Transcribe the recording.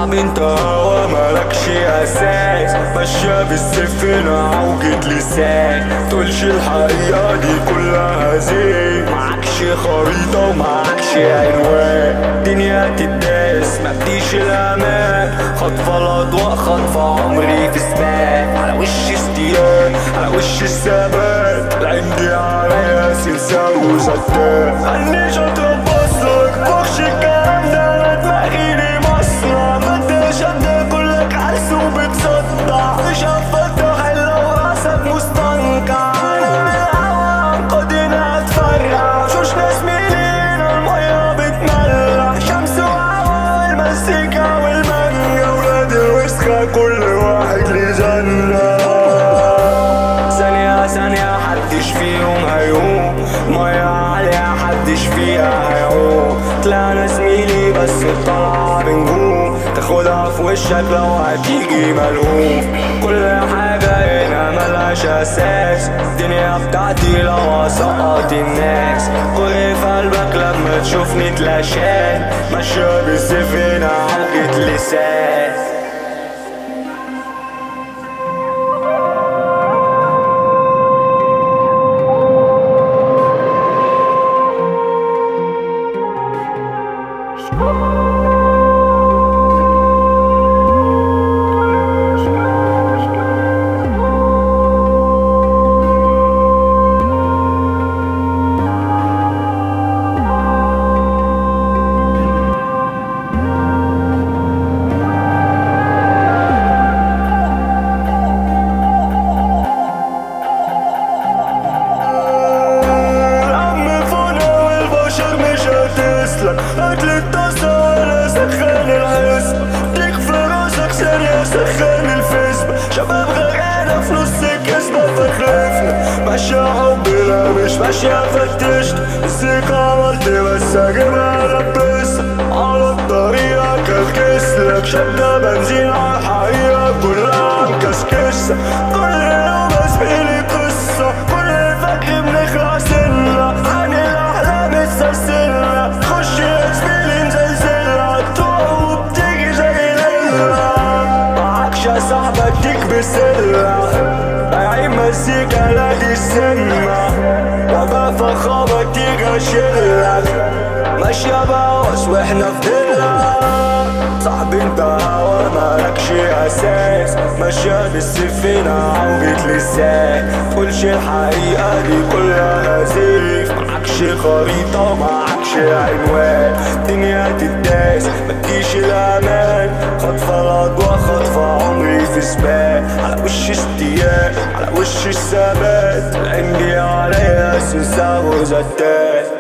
صعب انت هوا مالكش اساس ماشية بالسفينة عوجة لسان تقولش الحقيقة دي كلها زين معكش خريطة ومعكش عنوان دنيا تداس مبديش الامان خطفة الاضواء خطفة عمري في سباق على وش استيان على وش الثبات العندي عليا سلسال وزتات عني شاطر بصك فوقش الكلام ده انا دماغي لي مصنع ما انتش قد كلك عرس وبتصدع مش هفتح الا وراسك مستنقع انا من الهوا انقدنا اتفرع شوش ناس ميلين المية بتملح شمس وهوا المزيكا والمانجا ولاد الوسخة كل واحد ليه جنة ثانية ثانية حدش فيهم هيقوم مية عالية حدش فيها هيعوم طلعنا زميلي بس الطلعة بنجوم تاخدها في وشك لو هتيجي ملهوف كل حاجة هنا ملهاش أساس الدنيا بتاعتي لو هسقط الناس كل في قلبك لما تشوفني تلاشان ماشية بالسفينة عوجة لسان العم فونا والبشر مش هتسلك هاتلي الطاسة ولا سخان الحزب ديك في راسك ثانية سخان الفيسبا شباب غرقانة في نص الكسبة فخلفنا ماشية حب لا مش ماشية فتشت السكة عملت بس اجيبها لبسها على الطريقة كالكسلك شدة بنزين على الحقيقة كلها مكسكسة كل يوم اسميلي قصة كل فجر بنخلع سنة عن الأحلام السلسلة تخش يا زميلي نزلزلها تقع وبتيجي زي ليلة معكش يا صاحبي اديك بسلة بايعين مزيكا لا دي السمة وبقى فخامة تيجي اشيلك ماشية بواس واحنا في دلة صاحبي انت هوا مالكش اساس ماشية بالسفينة عوجة لسان تقولش الحقيقة دي كلها زيف معكش خريطة ومعكش عنوان دنيا تداس متجيش الامان خطفة الاضواء خطفة عمري في سباق على وش استياء على وش الثبات العندي عليا سلسة وزتات